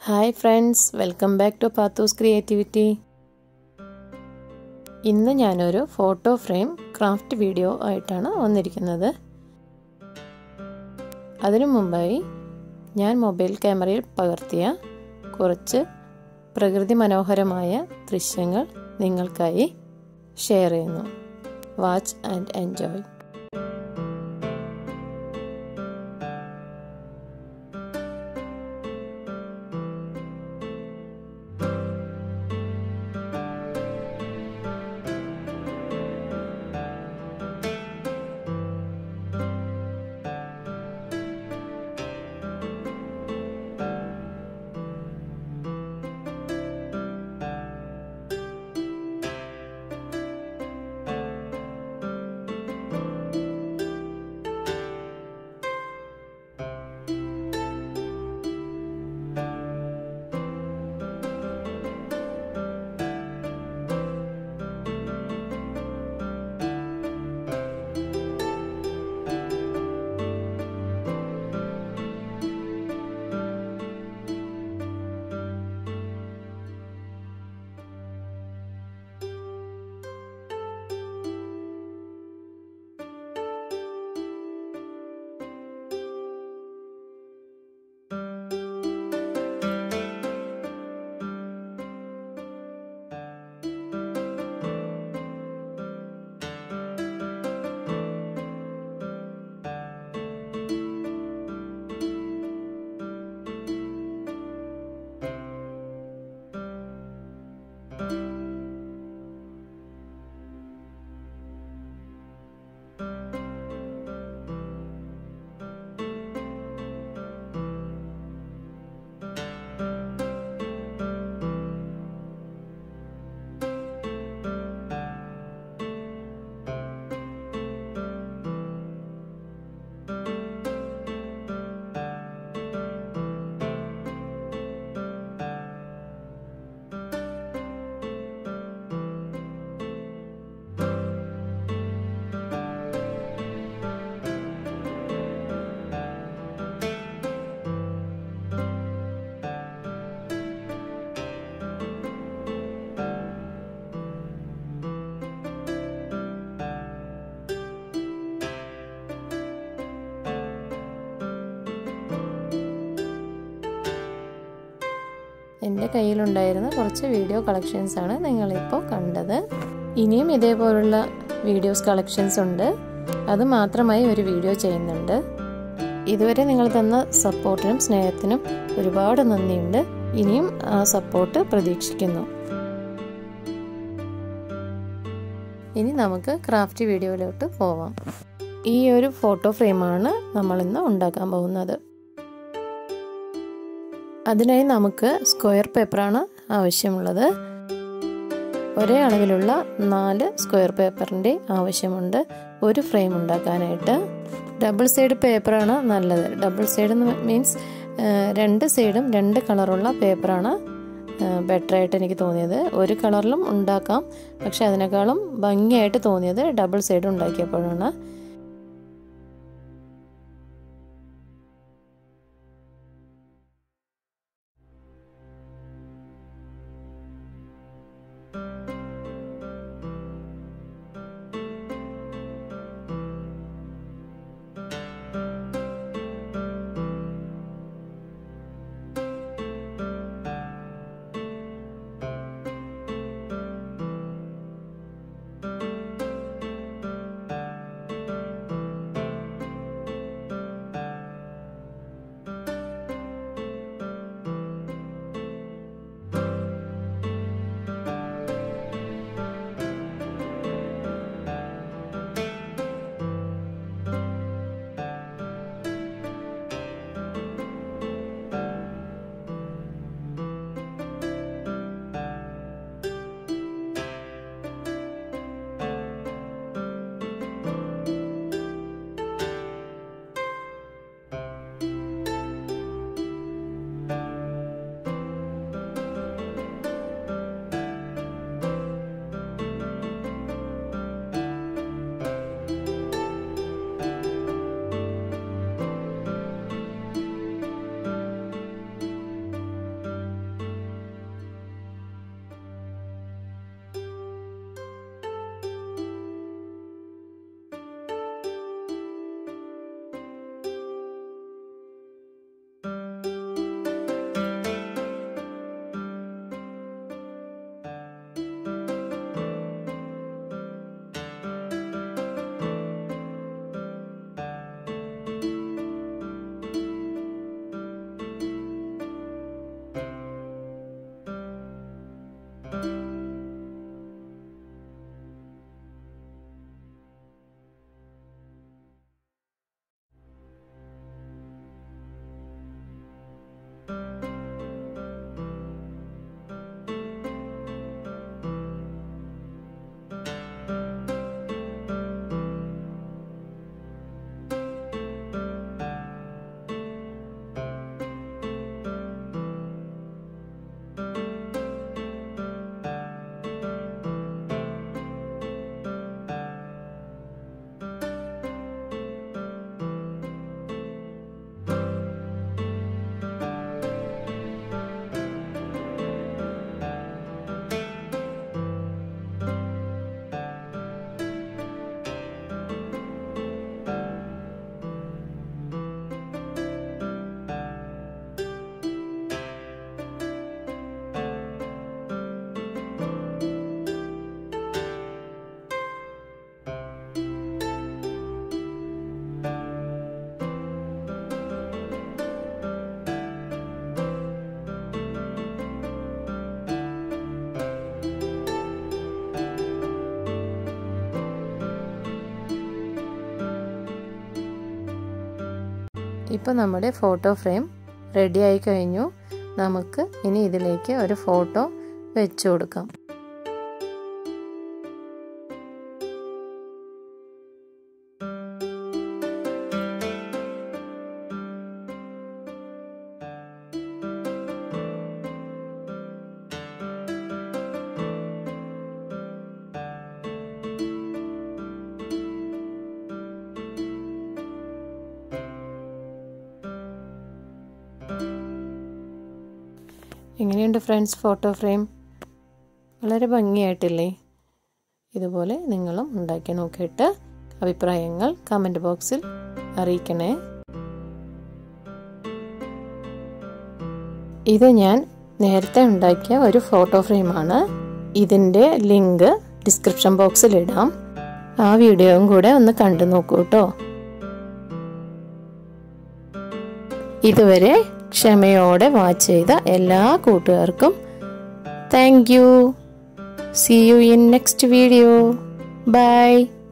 hi friends welcome back to Pathus creativity ഇന്ന് ഞാനൊരു photo frame craft video ആയിട്ടാണ് വന്നിരിക്കുന്നത് അതിനു മുമ്പായി ഞാൻ മൊബൈൽ ക്യാമറയിൽ പകർത്തിയ കുറച്ച് പ്രകൃതി മനോഹരമായ ദൃശ്യങ്ങൾ നിങ്ങൾക്കായി ഷെയർ ചെയ്യുന്നു വാച്ച് ആൻഡ് എൻജോയ് എൻ്റെ കയ്യിലുണ്ടായിരുന്ന കുറച്ച് വീഡിയോ കളക്ഷൻസ് ആണ് നിങ്ങളിപ്പോൾ കണ്ടത് ഇനിയും ഇതേപോലുള്ള വീഡിയോസ് കളക്ഷൻസ് ഉണ്ട് അത് മാത്രമായി ഒരു വീഡിയോ ചെയ്യുന്നുണ്ട് ഇതുവരെ നിങ്ങൾ തന്ന സപ്പോർട്ടിനും സ്നേഹത്തിനും ഒരുപാട് നന്ദിയുണ്ട് ഇനിയും ആ സപ്പോർട്ട് പ്രതീക്ഷിക്കുന്നു ഇനി നമുക്ക് ക്രാഫ്റ്റ് വീഡിയോയിലോട്ട് പോവാം ഈ ഒരു ഫോട്ടോ ഫ്രെയിമാണ് നമ്മളിന്ന് ഉണ്ടാക്കാൻ പോകുന്നത് അതിനായി നമുക്ക് സ്ക്വയർ പേപ്പറാണ് ആവശ്യമുള്ളത് ഒരേ അളവിലുള്ള നാല് സ്ക്വയർ പേപ്പറിൻ്റെ ആവശ്യമുണ്ട് ഒരു ഫ്രെയിം ഉണ്ടാക്കാനായിട്ട് ഡബിൾ സൈഡ് പേപ്പറാണ് നല്ലത് ഡബിൾ സൈഡ് മീൻസ് രണ്ട് സൈഡും രണ്ട് കളറുള്ള പേപ്പറാണ് ബെറ്റർ ആയിട്ട് എനിക്ക് തോന്നിയത് ഒരു കളറിലും ഉണ്ടാക്കാം പക്ഷെ അതിനേക്കാളും ഭംഗിയായിട്ട് തോന്നിയത് ഡബിൾ സൈഡ് ഉണ്ടാക്കിയപ്പോഴാണ് ഇപ്പോൾ നമ്മുടെ ഫോട്ടോ ഫ്രെയിം റെഡി ആയി കഴിഞ്ഞു നമുക്ക് ഇനി ഇതിലേക്ക് ഒരു ഫോട്ടോ വെച്ചു കൊടുക്കാം എങ്ങനെയുണ്ട് ഫ്രണ്ട്സ് ഫോട്ടോ ഫ്രെയിം വളരെ ഭംഗിയായിട്ടില്ലേ ഇതുപോലെ നിങ്ങളും ഉണ്ടാക്കി നോക്കിയിട്ട് അഭിപ്രായങ്ങൾ കമൻറ്റ് ബോക്സിൽ അറിയിക്കണേ ഇത് ഞാൻ നേരത്തെ ഉണ്ടാക്കിയ ഒരു ഫോട്ടോ ഫ്രെയിമാണ് ഇതിൻ്റെ ലിങ്ക് ഡിസ്ക്രിപ്ഷൻ ബോക്സിൽ ഇടാം ആ വീഡിയോയും കൂടെ ഒന്ന് കണ്ടു നോക്കൂ കേട്ടോ ഇതുവരെ ക്ഷമയോടെ വാച്ച് ചെയ്ത എല്ലാ കൂട്ടുകാർക്കും thank you see you in next video by